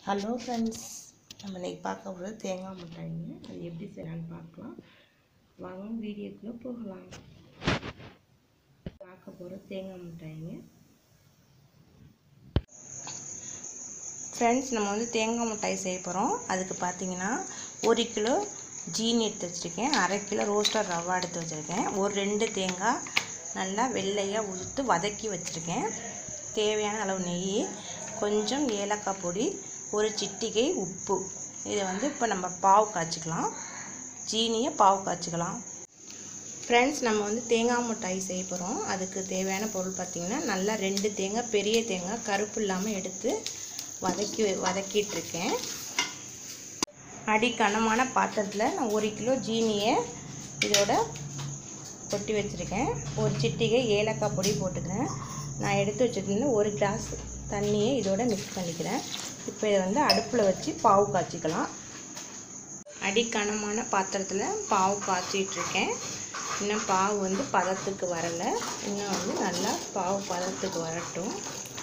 hello friends நம்ம இன்னைக்கு பார்க்க போகிறது தேங்காய் மிட்டாய்ங்க அது எப்படி செய்யலான்னு பார்க்கலாம் வாங்க வீடியோக்குள்ளே போகலாம் பார்க்க போகிற தேங்காய் மிட்டாய்ங்க ஃப்ரெண்ட்ஸ் நம்ம வந்து தேங்காய் மிட்டாய் செய்ய போகிறோம் அதுக்கு பார்த்தீங்கன்னா ஒரு கிலோ ஜீனி எடுத்து வச்சுருக்கேன் அரை கிலோ ரோஸ்டர் ரவா எடுத்து வச்சுருக்கேன் ஒரு ரெண்டு தேங்காய் நல்லா வெள்ளையாக உதுத்து வதக்கி வச்சுருக்கேன் தேவையான அளவு நெய் கொஞ்சம் ஏலக்காய் பொடி ஒரு சிட்டிகை உப்பு இதை வந்து இப்போ நம்ம பாவு காய்ச்சிக்கலாம் ஜீனியை பாவு காய்ச்சிக்கலாம் ஃப்ரெண்ட்ஸ் நம்ம வந்து தேங்காய் மிட்டாய் செய்ய போகிறோம் அதுக்கு தேவையான பொருள் பார்த்திங்கன்னா நல்லா ரெண்டு தேங்காய் பெரிய தேங்காய் கருப்பு இல்லாமல் எடுத்து வதக்கி வதக்கிட்டுருக்கேன் அடி கனமான பாத்திரத்தில் நான் ஒரு கிலோ ஜீனியை இதோட கொட்டி வச்சுருக்கேன் ஒரு சிட்டிகை ஏலக்காய் பொடி போட்டுக்கிறேன் நான் எடுத்து வச்சுருந்தேன் ஒரு கிளாஸ் தண்ணியை இதோட மிக்ஸ் பண்ணிக்கிறேன் இப்போ இதை வந்து அடுப்பில் வச்சு பாவு காய்ச்சிக்கலாம் அடிக்கனமான பாத்திரத்தில் பாவு காய்ச்சிட்ருக்கேன் இன்னும் பாவு வந்து பதத்துக்கு வரலை இன்னும் வந்து நல்லா பாவு பதத்துக்கு வரட்டும்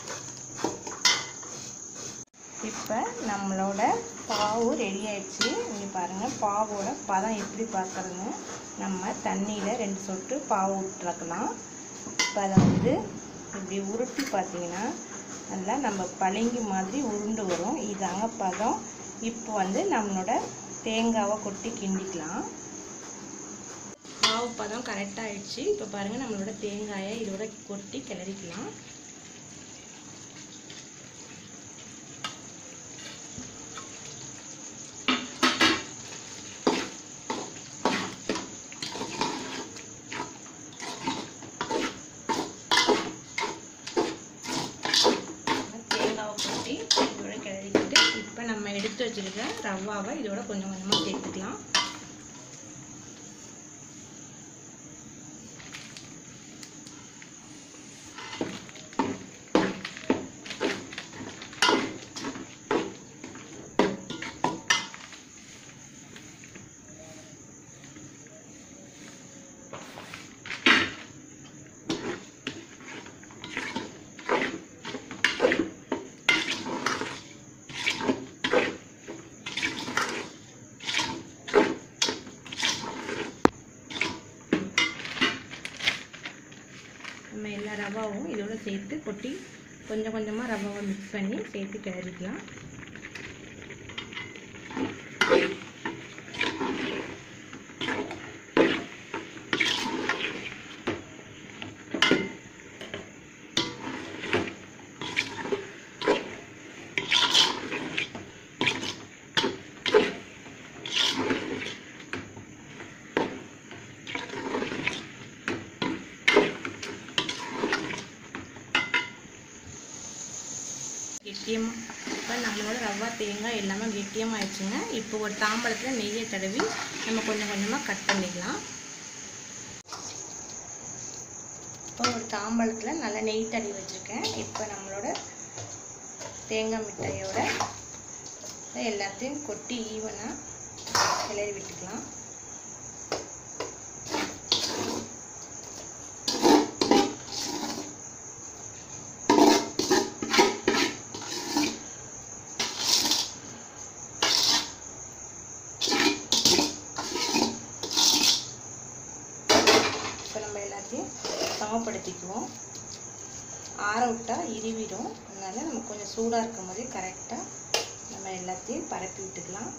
இப்போ நம்மளோட பாவு ரெடி ஆயிடுச்சு இங்கே பாருங்கள் பாவோட பதம் எப்படி பார்க்குறதுன்னு நம்ம தண்ணியில் ரெண்டு சொட்டு பாவு விட்டுறக்கலாம் இப்போ அதை வந்து இப்படி உருட்டி பார்த்தீங்கன்னா நல்லா நம்ம பளிங்கு மாதிரி உருண்டு வரும் இதாங்க பதம் இப்போ வந்து நம்மளோட தேங்காவை கொட்டி கிண்டிக்கலாம் மாவு பதம் கரெக்டாக ஆயிடுச்சு இப்போ பாருங்கள் நம்மளோட தேங்காயை இதோட கொட்டி கிளறிக்கலாம் தேங்காவை கொட்டி இதோட கிளறிக்கிட்டு இப்போ நம்ம எடுத்து வச்சுருக்க ரவாவை இதோட கொஞ்சம் கொஞ்சமாக சேர்த்துக்கலாம் நம்ம எல்லா ரவாவும் இதோட சேர்த்து கொட்டி கொஞ்சம் கொஞ்சமாக ரவாவை மிக்ஸ் பண்ணி சேர்த்து கிளறிக்கலாம் கெட்டியமாக இப்போ நம்மளோட ரவா தேங்காய் எல்லாமே கெட்டியமாக ஆயிடுச்சுங்க இப்போ ஒரு தாம்பழத்தில் நெய்யை தடவி நம்ம கொஞ்சம் கொஞ்சமாக கட் பண்ணிக்கலாம் இப்போ ஒரு தாம்பழத்தில் நல்லா நெய் தடவி வச்சுருக்கேன் இப்போ நம்மளோட தேங்காய் மிட்டாயோட எல்லாத்தையும் கொட்டி ஈவனாக கிளறி விட்டுக்கலாம் இப்போ நம்ம எல்லாத்தையும் சமப்படுத்திக்குவோம் ஆற விட்டால் இறுவிடும் அதனால் நம்ம கொஞ்சம் சூடாக இருக்கும் போதே கரெக்டாக நம்ம எல்லாத்தையும் பரப்பி விட்டுக்கலாம்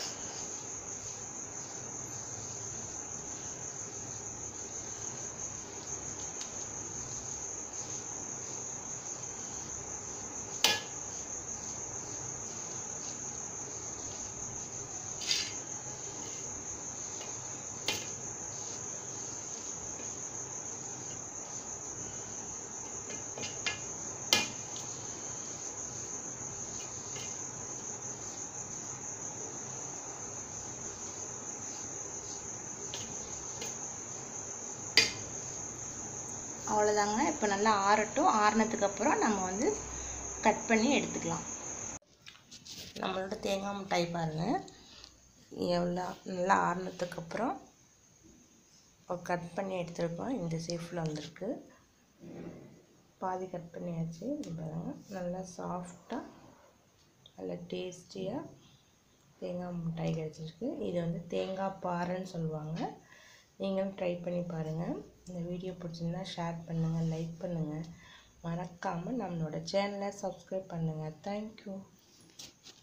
அவ்வளோதாங்க இப்போ நல்லா ஆறட்டும் ஆறுனதுக்கு அப்புறம் நம்ம வந்து கட் பண்ணி எடுத்துக்கலாம் நம்மளோட தேங்காய் மிட்டாய் பாருங்கள் எவ்வளோ நல்லா ஆறுனதுக்கப்புறம் கட் பண்ணி எடுத்துருக்கோம் இந்த ஷேஃபில் வந்திருக்கு பாதி கட் பண்ணியாச்சு இது பாருங்க நல்லா சாஃப்டாக நல்ல டேஸ்டியாக தேங்காய் மிட்டாய் கிடச்சிருக்கு இது வந்து தேங்காய் பாறைன்னு சொல்லுவாங்க நீங்களும் ட்ரை பண்ணி பாருங்கள் இந்த வீடியோ பிடிச்சிருந்தா ஷேர் பண்ணுங்கள் லைக் பண்ணுங்கள் மறக்காமல் நம்மளோட சேனலை சப்ஸ்கிரைப் பண்ணுங்கள் தேங்க்யூ